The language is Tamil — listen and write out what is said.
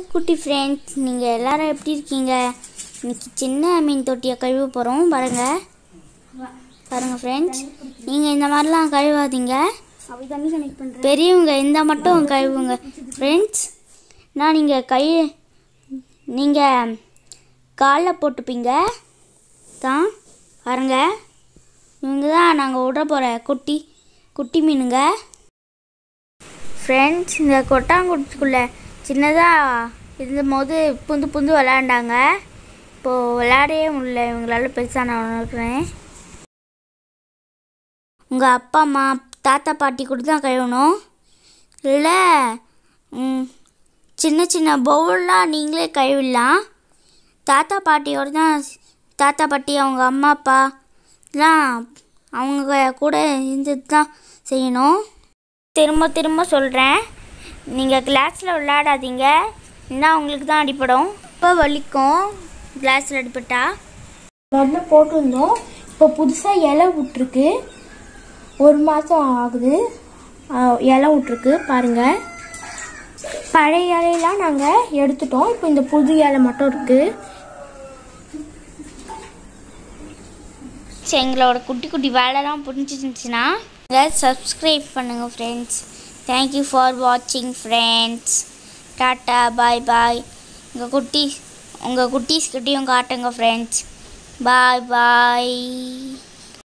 குட்டி ஃப்ரெண்ட்ஸ் நீங்கள் எல்லாரும் எப்படி இருக்கீங்க இன்னைக்கு சின்ன மீன் தொட்டியை கழுவ போகிறோம் பாருங்க பாருங்க ஃப்ரெண்ட்ஸ் நீங்கள் இந்த மாதிரிலாம் கழுவாதீங்க அப்படி தண்ணி கனெக்ட் பண்ணுறேன் பெரியவங்க இந்த மட்டும் கழுவுங்க ஃப்ரெண்ட்ஸ் நான் நீங்கள் கை நீங்கள் காலில் போட்டுப்பீங்க தான் பாருங்க இவங்க தான் நாங்கள் விட போகிற குட்டி குட்டி மீனுங்க ஃப்ரெண்ட்ஸ் இந்த கொட்டாங்குட்டிக்குள்ளே சின்னதாக இருந்தபோது புந்து புந்து விளையாண்டாங்க இப்போது விளையாடவே முடியல இவங்களால பெருசாக நான் இருக்கிறேன் உங்கள் அப்பா அம்மா தாத்தா பாட்டி கூட தான் கழுவணும் இல்லை ம், சின்ன சின்ன பவுல்லாம் நீங்களே கழுவிடலாம் தாத்தா பாட்டியோட தான் தாத்தா பாட்டி அவங்க அம்மா அப்பாலாம் அவங்க கூட இருந்துட்டு தான் செய்யணும் திரும்ப திரும்ப சொல்கிறேன் நீங்கள் கிளாஸில் விளையாடாதீங்க இல்லைன்னா உங்களுக்கு தான் அடிப்படும் இப்போ வலிக்கும் கிளாஸில் அடிபட்டா முதல்ல போட்டிருந்தோம் இப்போ புதுசாக இலை விட்டுருக்கு ஒரு மாதம் ஆகுது ஆ, இலை விட்டுருக்கு பாருங்கள் பழைய இலையெல்லாம் நாங்கள் எடுத்துட்டோம் இப்போ இந்த புது இலை மட்டும் இருக்குது சரி எங்களோட குட்டி குட்டி வேலைலாம் புரிஞ்சிருந்துச்சுன்னா சப்ஸ்கிரைப் பண்ணுங்கள் ஃப்ரெண்ட்ஸ் தேங்க்யூ ஃபார் வாட்சிங் ஃப்ரெண்ட்ஸ் டாட்டா பாய் பாய் உங்கள் குட்டீஸ் உங்கள் குட்டீஸ்கிட்டையும் காட்டுங்க ஃப்ரெண்ட்ஸ் பாய் பாய்